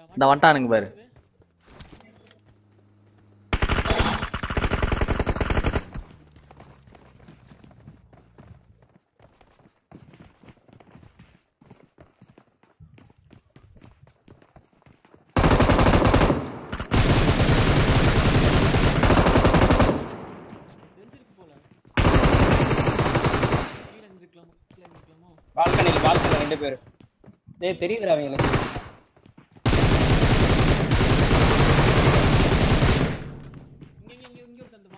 இந்த வந்துட்டானுங்க பாரு தெரிஞ்சிருக்கு போல கீழே இருந்துக்கலாமோ கீழே இருந்துக்கலாமோ பால்கனியில் பால்கனி ரெண்டு பேர் டேய் தெரியுதுடா அவங்களுக்கு இங்க இங்க இங்க இங்க ஒருத்தன் அந்த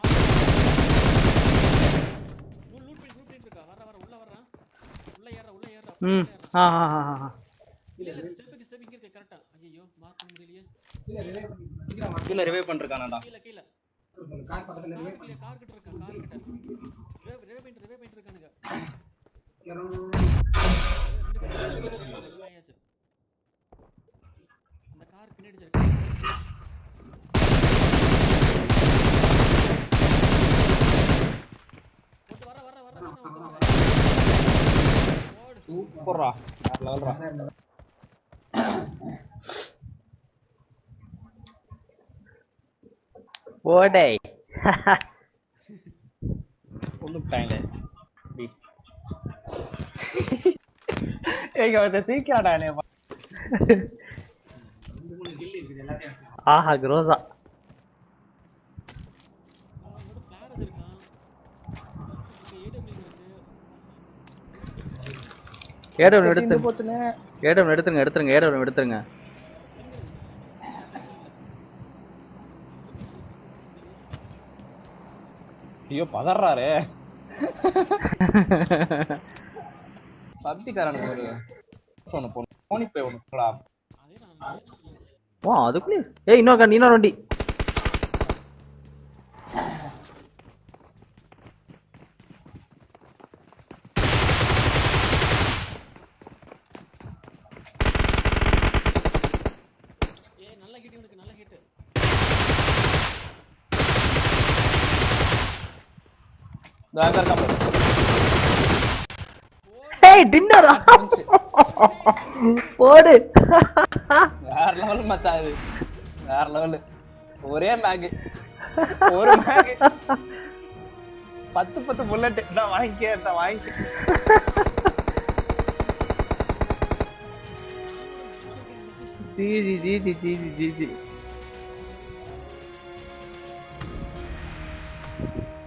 லூட் லூட் பண்ணி லூட் பண்ணிட்டு இருக்கா வர வர உள்ள வர்றான் உள்ள ஏறா உள்ள ஏறா ம் ஆ ஆ ஆ, ஆ இல்ல இல்ல ஸ்டெப்புக்கு ஸ்டெப் இங்க இருக்கு கரெக்ட்டா ஐயோ மார்க் பண்ண முடியலையே கீழே ரிவைவ் பண்ணிருக்கானடா கீழ கீழ கார் பக்கத்துல ரிவே கார் கிட்ட இருக்கா கார் கிட்ட ரிவே ரிவே பண்ணிட்டு ரிவே பண்ணிட்டு இருக்கானுங்க ரெண்டு பேரும் revive ஆயாச்சு. அந்த கார் பின்னாடி இருக்கு ஒருத்தன் வர வர வர வர ஒருத்தன் வர ஓடு சூப்பர்ரா வேற லெவல்ரா ஓடே கொண்டுட்டாங்க டி ஏங்க வந்து சீக்கிரடா என்னைய பா- ஆஹா குரோசா அவனோட பிளாரஸ் இருக்கான் இப்போ ஏடபிள்யூ இருக்கு ஏடவன் எடுத்து தீர்ந்து போச்சுனே ஏடவன் எடுத்துருங்க எடுத்துருங்க ஏடவன் எடுத்துருங்க ஐயோ பதறாரு பப்ஜி காரனுக்கு ஒரு ஒன்று போன போனி போய் ஒன்று போடா அதே நான் ஓ அதுக்குள்ளே ஏய் இன்னொரு கண்டி இன்னொரு வண்டி ஏய் நல்ல ஹிட் இவனுக்கு நல்ல ஹிட் அங்க இருக்கா பாரு. ஏய் டின்னரா போடு வேற லெவல் மச்சான் இது வேற லெவல் ஒரே மேக் ஒரு மேக் பத்து பத்து புல்லட் நான் வாங்கிக்க நான் வாங்கிக்க ஜிஜி ஜிஜி ஜிஜி ஜிஜி